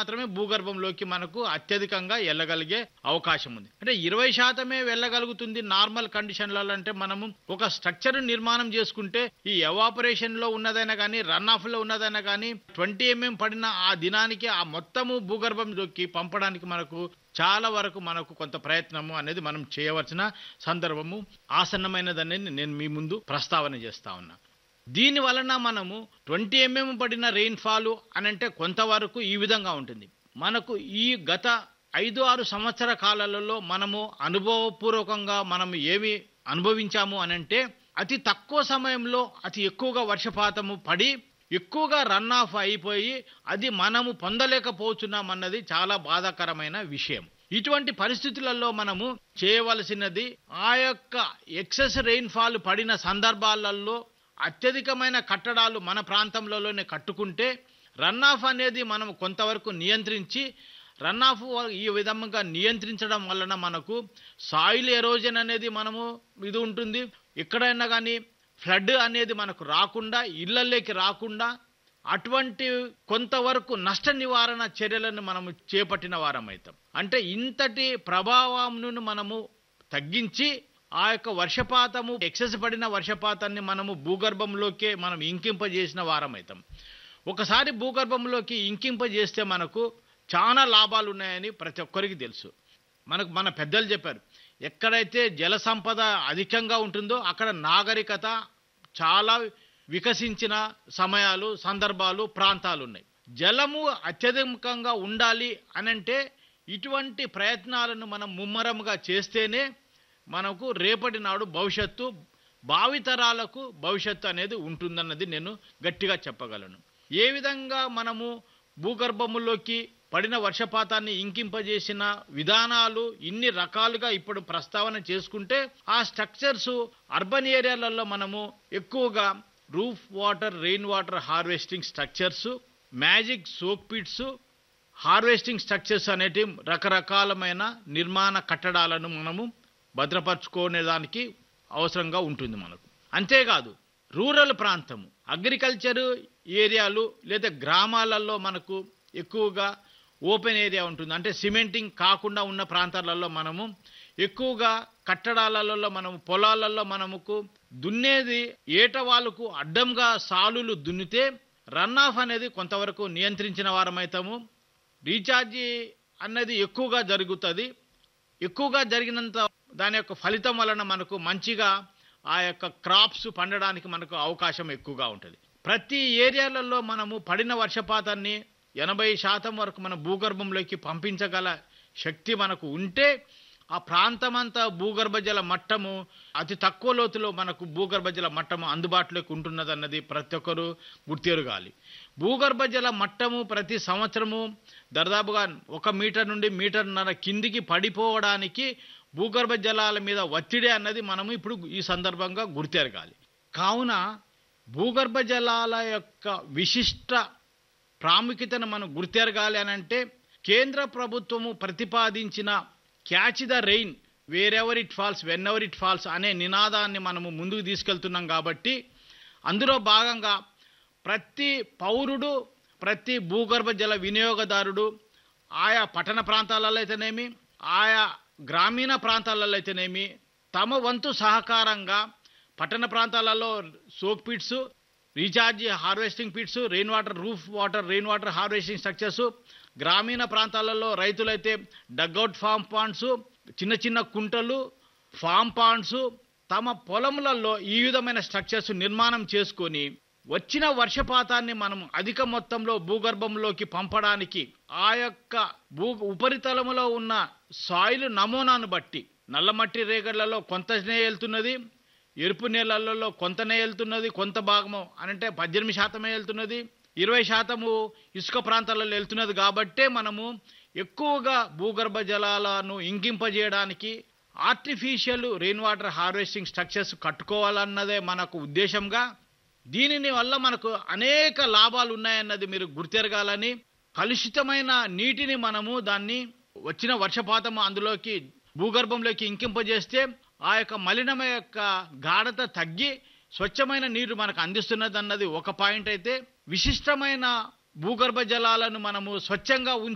మాత్రమే భూగర్భంలోకి మనకు అత్యధికంగా వెళ్ళగలిగే అవకాశం ఉంది అంటే ఇరవై శాతమే వెళ్ళగలుగుతుంది నార్మల్ కండిషన్లలో అంటే మనము ఒక స్ట్రక్చర్ నిర్మాణం చేసుకుంటే ఈ ఎవాపరేషన్ లో ఉన్నదైనా కానీ రన్ ఆఫ్ లో ఉన్నదైనా కానీ ట్వంటీ ఎంఎం పడిన ఆ దినానికి ఆ మొత్తము భూగర్భంలోకి పంపడానికి మనకు చాలా వరకు మనకు కొంత ప్రయత్నము అనేది మనం చేయవలసిన సందర్భము ఆసన్నమైనదని నేను మీ ముందు ప్రస్తావన చేస్తా ఉన్నా దీని వలన మనము ట్వంటీ ఎంఎం పడిన రెయిన్ఫాల్ అని అంటే కొంతవరకు ఈ విధంగా ఉంటుంది మనకు ఈ గత ఐదు ఆరు సంవత్సర కాలాలలో మనము అనుభవపూర్వకంగా మనం ఏమి అనుభవించాము అని అంటే అతి తక్కువ సమయంలో అతి ఎక్కువగా వర్షపాతము పడి ఎక్కువగా రన్ ఆఫ్ అయిపోయి అది మనము పొందలేకపోతున్నాం అన్నది చాలా బాధాకరమైన విషయం ఇటువంటి పరిస్థితులలో మనము చేయవలసినది ఆ యొక్క ఎక్సెస్ రెయిన్ఫాల్ పడిన సందర్భాలలో అత్యధికమైన కట్టడాలు మన ప్రాంతంలోనే కట్టుకుంటే రన్ ఆఫ్ అనేది మనం కొంతవరకు నియంత్రించి రన్ ఆఫ్ ఈ విధంగా నియంత్రించడం వలన మనకు సాయిల్ ఎరోజన్ అనేది మనము ఇది ఉంటుంది ఎక్కడైనా కానీ ఫ్లడ్ అనేది మనకు రాకుండా ఇళ్లలోకి రాకుండా అటువంటి కొంతవరకు నష్ట నివారణ చర్యలను మనము చేపట్టిన వారం అవుతాం అంటే ఇంతటి ప్రభావంను మనము తగ్గించి ఆ యొక్క వర్షపాతము ఎక్సెస్ పడిన వర్షపాతాన్ని మనము భూగర్భంలోకే మనం ఇంకింపజేసిన వారం అవుతాం ఒకసారి భూగర్భంలోకి ఇంకింపజేస్తే మనకు చాలా లాభాలు ఉన్నాయని ప్రతి ఒక్కరికి తెలుసు మనకు మన పెద్దలు చెప్పారు ఎక్కడైతే జల సంపద అధికంగా ఉంటుందో అక్కడ నాగరికత చాలా వికసించిన సమయాలు సందర్భాలు ప్రాంతాలు ఉన్నాయి జలము అత్యధికంగా ఉండాలి అనంటే ఇటువంటి ప్రయత్నాలను మనం ముమ్మరంగా చేస్తేనే మనకు రేపటి నాడు భవిష్యత్తు భావితరాలకు భవిష్యత్తు అనేది ఉంటుందన్నది నేను గట్టిగా చెప్పగలను ఏ విధంగా మనము భూగర్భములోకి పడిన వర్షపాతాన్ని ఇంకింపజేసిన విధానాలు ఇన్ని రకాలుగా ఇప్పుడు ప్రస్తావన చేసుకుంటే ఆ స్ట్రక్చర్స్ అర్బన్ ఏరియాలలో మనము ఎక్కువగా roof water rain water harvesting structures magic soak pits harvesting structures అనేటి రకరకాలమైన నిర్మాణ కట్టడాలను మనము భద్రపరచుకునే దానికి అవసరంగా ఉంటుంది మనకు అంతేకాదు రూరల్ ప్రాంతము అగ్రికల్చర్ ఏరియాలు లేదా గ్రామాలలో మనకు ఎక్కువగా ఓపెన్ ఏరియా ఉంటుంది అంటే సిమెంటింగ్ కాకుండా ఉన్న ప్రాంతాలలో మనము ఎక్కువగా కట్టడాలలో మనము పొలాలలో మనముకు దున్నేది ఏట వాళ్ళకు అడ్డంగా సాలులు దున్నితే రన్ ఆఫ్ అనేది కొంతవరకు నియంత్రించిన వారమవుతాము రీఛార్జీ అన్నది ఎక్కువగా జరుగుతుంది ఎక్కువగా జరిగినంత దాని యొక్క ఫలితం వలన మనకు మంచిగా ఆ యొక్క క్రాప్స్ పండడానికి మనకు అవకాశం ఎక్కువగా ఉంటుంది ప్రతి ఏరియాలలో మనము పడిన వర్షపాతాన్ని ఎనభై శాతం వరకు మన భూగర్భంలోకి పంపించగల శక్తి మనకు ఉంటే ఆ ప్రాంతమంతా భూగర్భ జల మట్టము అతి తక్కువ లోతులో మనకు భూగర్భ జల మట్టము అందుబాటులోకి ఉంటున్నదన్నది ప్రతి ఒక్కరూ గుర్తెరగాలి భూగర్భ జల మట్టము ప్రతి సంవత్సరము దాదాపుగా ఒక మీటర్ నుండి మీటర్న్నర కిందికి పడిపోవడానికి భూగర్భ జలాల మీద ఒత్తిడి అన్నది మనము ఇప్పుడు ఈ సందర్భంగా గుర్తెరగాలి కావున భూగర్భ జలాల యొక్క విశిష్ట ప్రాముఖ్యతను మనం గుర్తెరగాలి అని అంటే కేంద్ర ప్రభుత్వము ప్రతిపాదించిన catch the rain wherever it falls whenever it falls అనే నినాదాన్ని మనము ముందుకు తీసుకెళ్తున్నాం కాబట్టి అందులో భాగంగా ప్రతి పౌరుడు ప్రతి భూగర్భ జల వినియోగదారుడు ఆయా పట్టణ ప్రాంతాలలో అయితేనేమి ఆయా గ్రామీణ ప్రాంతాలలో అయితేనేమి తమ వంతు సహకారంగా పట్టణ ప్రాంతాలలో soak pits recharge harvesting pits rain water roof water rain water harvesting structures గ్రామీణ ప్రాంతాలలో రైతులైతే డగ్అవుట్ ఫామ్ పాండ్స్ చిన్న చిన్న కుంటలు ఫామ్ పాండ్స్ తమ పొలములలో ఈ విధమైన స్ట్రక్చర్స్ నిర్మాణం చేసుకొని వచ్చిన వర్షపాతాన్ని మనం అధిక మొత్తంలో భూగర్భంలోకి పంపడానికి ఆ యొక్క భూ ఉపరితలములో ఉన్న సాయిల్ నమూనాను బట్టి నల్లమట్టి రేగడ్లలో కొంతనే వెళ్తున్నది ఎరుపు నేలలలో కొంతనే వెళ్తున్నది కొంత భాగము అనంటే పద్దెనిమిది శాతమే వెళ్తున్నది ఇరవై శాతము ఇసుక ప్రాంతాలలో వెళ్తున్నది కాబట్టే మనము ఎక్కువగా భూగర్భ జలాలను ఇంకింపజేయడానికి artificial rain water harvesting structures కట్టుకోవాలన్నదే మనకు ఉద్దేశంగా దీనిని వల్ల మనకు అనేక లాభాలు ఉన్నాయన్నది మీరు గుర్తెరగాలని కలుషితమైన నీటిని మనము దాన్ని వచ్చిన వర్షపాతం అందులోకి భూగర్భంలోకి ఇంకింపజేస్తే ఆ యొక్క మలినమ యొక్క గాఢత తగ్గి స్వచ్ఛమైన నీరు మనకు అందిస్తున్నది అన్నది ఒక పాయింట్ అయితే విశిష్టమైన భూగర్భ జలాలను మనము స్వచ్ఛంగా ఉంచి